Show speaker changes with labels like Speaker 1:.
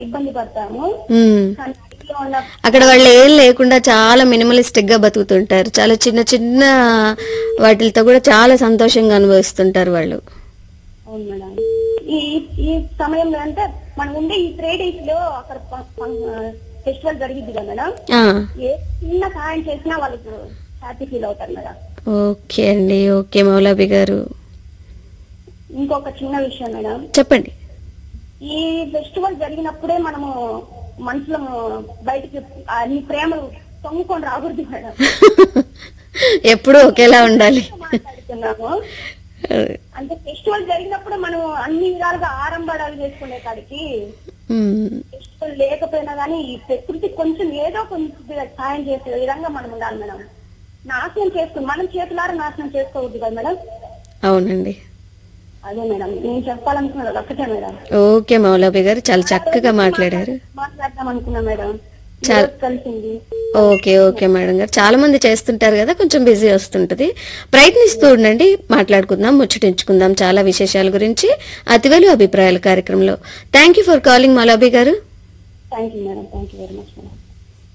Speaker 1: ఇబ్బంది పడతాము
Speaker 2: ఉమ్.
Speaker 1: కానీ అడవిలో ఉన్న
Speaker 2: అక్కడ వాళ్ళు ఏం లేకుండా చాలా మినిమలిస్టిక్ గా బతుకుతుంటారు చాలా చిన్న చిన్న వాటితో కూడా చాలా సంతోషంగా అనుభవిస్తుంటారు వాళ్ళు
Speaker 1: అవును మేడం ఈ ఈ సమయంలో అంటే మనం ఉండే ఈ త్రీ డేస్ లో అక్కడ ఫెస్టివల్ జరిగింది కదా మేడం
Speaker 2: ఆ,
Speaker 1: ఏ చిన్న సహాయం చేసినా వాళ్ళకు హ్యాపీ ఫీల్ అవుతారు మేడం
Speaker 2: ఓకే అండి ఓకే మౌలాబి గారు
Speaker 1: ఇంకొక చిన్న విషయం మేడం
Speaker 2: చెప్పండి
Speaker 1: ఈ ఫెస్టివల్ జరిగినప్పుడే మనము మనసులో బయటికి అన్ని ప్రేమలు తొంగుకొని రాకూడదు మేడం
Speaker 2: ఎప్పుడూ ఒకేలా ఉండాలి
Speaker 1: మాట్లాడుతున్నాము అంటే ఫెస్టివల్ జరిగినప్పుడు మనం అన్ని విధాలుగా ఆరంభాలు చేసుకునే కాడికి
Speaker 2: ఉమ్,
Speaker 1: ఫెస్టివల్ లేకపోయినా కానీ ఈ ప్రకృతి కొంచెం ఏదో కొంచెం సాయం చేసే విధంగా మనం ఉండాలి మేడం నాశనం చేసుకుని మనం చేతులారా నాశనం చేసుకోవద్దు కదా మేడం
Speaker 2: అవునండి
Speaker 1: అదే మేడం నేను చెప్పాలనుకున్నది ఒకటే మేడం
Speaker 2: ఓకే మౌలాబి గారు చాలా చక్కగా మాట్లాడారు
Speaker 1: మాట్లాడదాం అనుకున్నా మేడం
Speaker 2: చాలా-
Speaker 1: ఈరోజు కలిసింది
Speaker 2: ఓకే ఓకే మేడం గారు చాలా మంది చేస్తుంటారు కదా కొంచెం బిజీ వస్తుంటది ప్రయత్నిస్తూ ఉండండి మాట్లాడుకుందాం ముచ్చటించుకుందాం చాలా విశేషాల గురించి అతివలు అభిప్రాయాల కార్యక్రమంలో thank you for calling Maulabi గారు
Speaker 1: thank you madam thank you very much madam